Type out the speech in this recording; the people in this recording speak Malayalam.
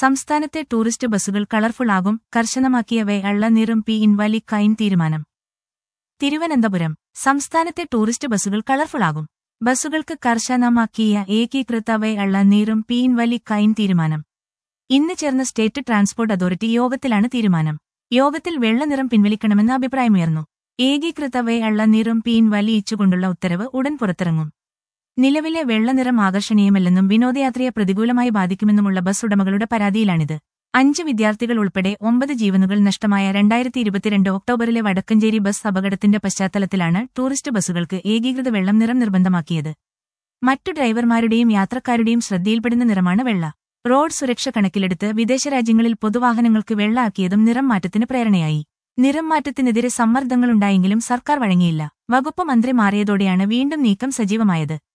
സംസ്ഥാനത്തെ ടൂറിസ്റ്റ് ബസ്സുകൾ കളർഫുൾ ആകും കർശനമാക്കിയവയെ അള്ള നിറും പി ഇൻവാലിക്കൈൻ തീരുമാനം തിരുവനന്തപുരം സംസ്ഥാനത്തെ ടൂറിസ്റ്റ് ബസ്സുകൾ കളർഫുൾ ആകും ബസ്സുകൾക്ക് കർശനമാക്കിയ ഏകീകൃതവെ അള്ള നീറും പി ഇൻവാലിക്കൈൻ തീരുമാനം ഇന്ന് ചേർന്ന സ്റ്റേറ്റ് ട്രാൻസ്പോർട്ട് അതോറിറ്റി യോഗത്തിലാണ് തീരുമാനം യോഗത്തിൽ വെള്ളനിറം പിൻവലിക്കണമെന്ന് അഭിപ്രായമുയർന്നു ഏകീകൃതവെ അള്ള നിറും പീൻ വലിയിച്ചുകൊണ്ടുള്ള ഉത്തരവ് ഉടൻ പുറത്തിറങ്ങും നിലവിലെ വെള്ളനിറം ആകർഷണീയമല്ലെന്നും വിനോദയാത്രയെ പ്രതികൂലമായി ബാധിക്കുമെന്നുമുള്ള ബസ് ഉടമകളുടെ പരാതിയിലാണിത് അഞ്ച് വിദ്യാർത്ഥികൾ ഉൾപ്പെടെ ഒമ്പത് ജീവനുകൾ നഷ്ടമായ രണ്ടായിരത്തി ഇരുപത്തിരണ്ട് ഒക്ടോബറിലെ വടക്കഞ്ചേരി ബസ് അപകടത്തിന്റെ പശ്ചാത്തലത്തിലാണ് ടൂറിസ്റ്റ് ബസ്സുകൾക്ക് ഏകീകൃത വെള്ളം നിറം നിർബന്ധമാക്കിയത് മറ്റു ഡ്രൈവർമാരുടെയും യാത്രക്കാരുടെയും ശ്രദ്ധയിൽപ്പെടുന്ന നിറമാണ് വെള്ള റോഡ് സുരക്ഷ കണക്കിലെടുത്ത് വിദേശ രാജ്യങ്ങളിൽ പൊതുവാഹനങ്ങൾക്ക് വെള്ളാക്കിയതും നിറം മാറ്റത്തിന് പ്രേരണയായി നിറം മാറ്റത്തിനെതിരെ സമ്മർദ്ദങ്ങളുണ്ടായെങ്കിലും സർക്കാർ വഴങ്ങിയില്ല വകുപ്പ് മന്ത്രി മാറിയതോടെയാണ് വീണ്ടും നീക്കം സജീവമായത്